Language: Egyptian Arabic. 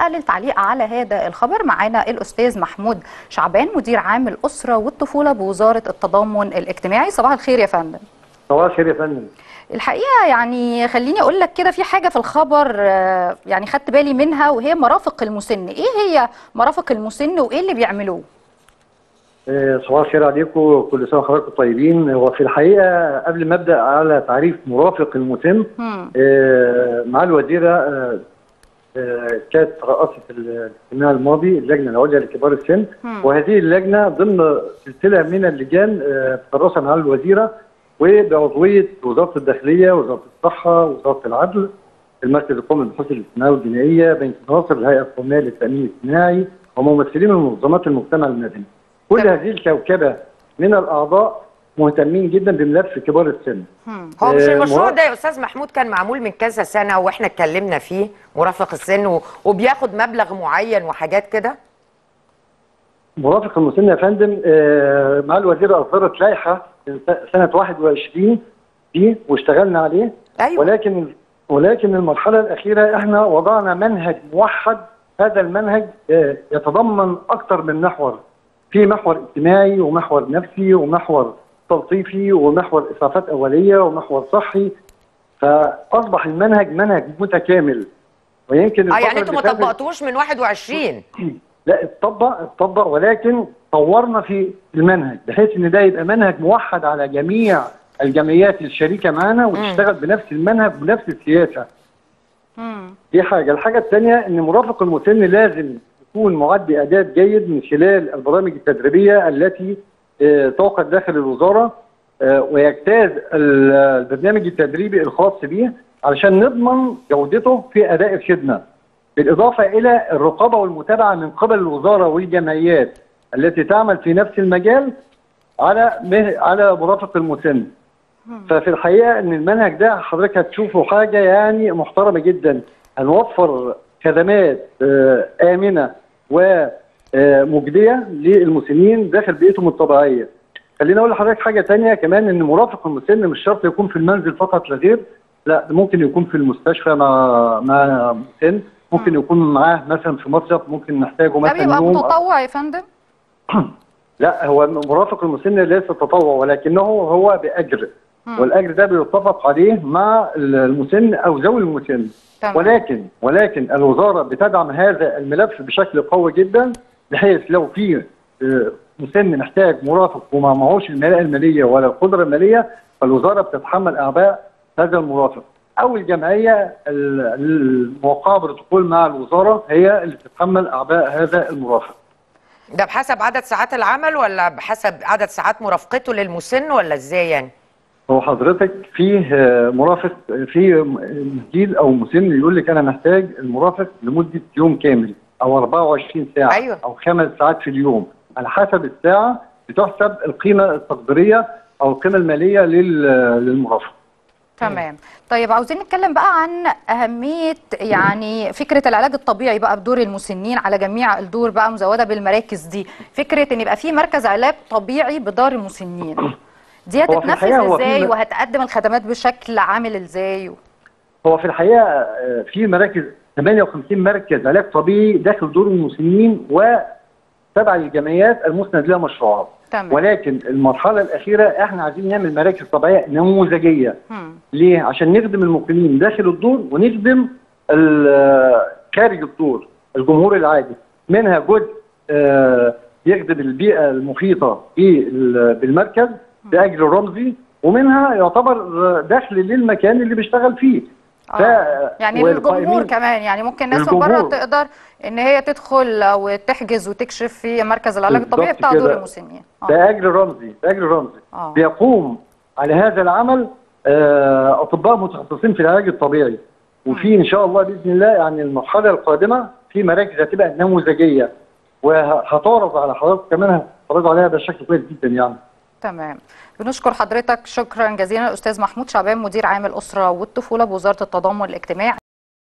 بقى للتعليق على هذا الخبر معانا الاستاذ محمود شعبان مدير عام الاسره والطفوله بوزاره التضامن الاجتماعي صباح الخير يا فندم صباح الخير يا فندم الحقيقه يعني خليني اقول لك كده في حاجه في الخبر آه، يعني خدت بالي منها وهي مرافق المسن ايه هي مرافق المسن وايه اللي بيعملوه آه، صباح الخير عليكم كل سنه وحضراتكم طيبين هو في الحقيقه قبل ما ابدا على تعريف مرافق المسن مم. آه، مع الوزيره آه، آه، كانت رئاسه الاجتماع الماضي اللجنه العليا لكبار السن مم. وهذه اللجنه ضمن سلسله من اللجان آه، تدرسها مع الوزيره وبعضويه وزاره الداخليه وزاره الصحه وزاره العدل المركز القومي للبحوث الاجتماعيه والجنائيه بنك ناصر الهيئه القوميه للتامين الاجتماعي وممثلين من منظمات المجتمع المدني كل تمام. هذه الكوكبه من الاعضاء مهتمين جدا بملف كبار السن مم. هو مش آه، المشروع مرافق- ده يا استاذ محمود كان معمول من كذا سنه واحنا اتكلمنا فيه مرافق السن و- وبياخد مبلغ معين وحاجات كده مرافق المسن يا فندم آه، مع الوزيره اصدرت لائحه سنه 21 دي واشتغلنا عليه ايوه ولكن ولكن المرحله الاخيره احنا وضعنا منهج موحد هذا المنهج آه، يتضمن اكثر من محور في محور اجتماعي ومحور نفسي ومحور تلطيفي ومحور اسعافات اوليه ومحور صحي فاصبح المنهج منهج متكامل ويمكن اه الفترة يعني انتوا ما اللي فاتت- طبقتوش من 21 لا اتطبق اتطبق ولكن طورنا في المنهج بحيث ان ده يبقى منهج موحد على جميع الجمعيات الشريكه معانا وتشتغل بنفس المنهج بنفس السياسه مم. دي حاجه الحاجه الثانيه ان مرافق المسن لازم يكون معد اداء جيد من خلال البرامج التدريبيه التي آه، توقع داخل الوزاره آه، ويجتاز ال- البرنامج التدريبي الخاص به علشان نضمن جودته في اداء الخدمه بالاضافه الى الرقابه والمتابعه من قبل الوزاره والجمعيات التي تعمل في نفس المجال على مه- على مرافق المسن ففي الحقيقه ان المنهج ده حضرتك هتشوفه حاجه يعني محترمه جدا هنوفر خدمات آه، امنه ومجديه للمسنين داخل بيئتهم الطبيعيه. خليني اقول لحضرتك حاجه تانية كمان ان مرافق المسن مش شرط يكون في المنزل فقط لا غير لا ده ممكن يكون في المستشفى مع مع مسن ممكن يكون معاه مثلا في مصيف ممكن نحتاجه ده مثلا بيبقى يوم متطوع يا فندم لا هو مرافق المسن ليس تطوع ولكنه هو باجر والاجر ده بيتفق عليه مع المسن او ذوي المسن تمام. ولكن ولكن الوزاره بتدعم هذا الملف بشكل قوي جدا بحيث لو في آه، مسن محتاج مرافق وما معهوش الملاءه الماليه ولا القدره الماليه فالوزاره بتتحمل اعباء هذا المرافق او الجمعيه ال- الموقعه بروتوكول مع الوزاره هي اللي تتحمل اعباء هذا المرافق ده بحسب عدد ساعات العمل ولا بحسب عدد ساعات مرافقته للمسن ولا ازاي يعني هو حضرتك فيه آه، مرافق في جيل او مسن يقول لك انا محتاج المرافق لمده يوم كامل او 24 ساعه أيوة. او خمس ساعات في اليوم على حسب الساعه بتحسب القيمه التقديريه او القيمه الماليه لل- للمرافق تمام طيب عاوزين نتكلم بقى عن أهمية يعني فكرة العلاج الطبيعي بقى بدور المسنين على جميع الدور بقى مزودة بالمراكز دي فكرة ان يبقى في مركز علاج طبيعي بدار المسنين دي هو في هتتنفذ الحقيقة هو في ازاي م- وهتقدم الخدمات بشكل عامل ازاي هو في الحقيقه آه، في مراكز 58 مركز علاج طبيعي داخل دور المسنين وتبع الجمعيات المسند لها مشروعات تمام ولكن المرحله الاخيره احنا عايزين نعمل مراكز طبيعيه نموذجيه مم. ليه؟ عشان نخدم المقيمين داخل الدور ونخدم ال- خارج الدور الجمهور العادي منها جزء آه، يخدم البيئه المحيطه بال- بالمركز باجر رمزي ومنها يعتبر دخل للمكان اللي بيشتغل فيه آه. يعني للجمهور والقائمين- كمان يعني ممكن ناس من بره للجمهور. تقدر ان هي تدخل او تحجز وتكشف في مركز العلاج الطبيعي بالظبط بتاع دور كده. المسنين آه. باجر رمزي باجر رمزي آه. بيقوم على هذا العمل آه، اطباء متخصصين في العلاج الطبيعي وفي ان شاء الله باذن الله يعني المرحله القادمه في مراكز هتبقى نموذجيه وهتعرض على حضرتك كمان هتعرض عليها بشكل كويس جدا يعني تمام بنشكر حضرتك شكرا جزيلا الاستاذ محمود شعبان مدير عام الاسره والطفوله بوزاره التضامن الاجتماعي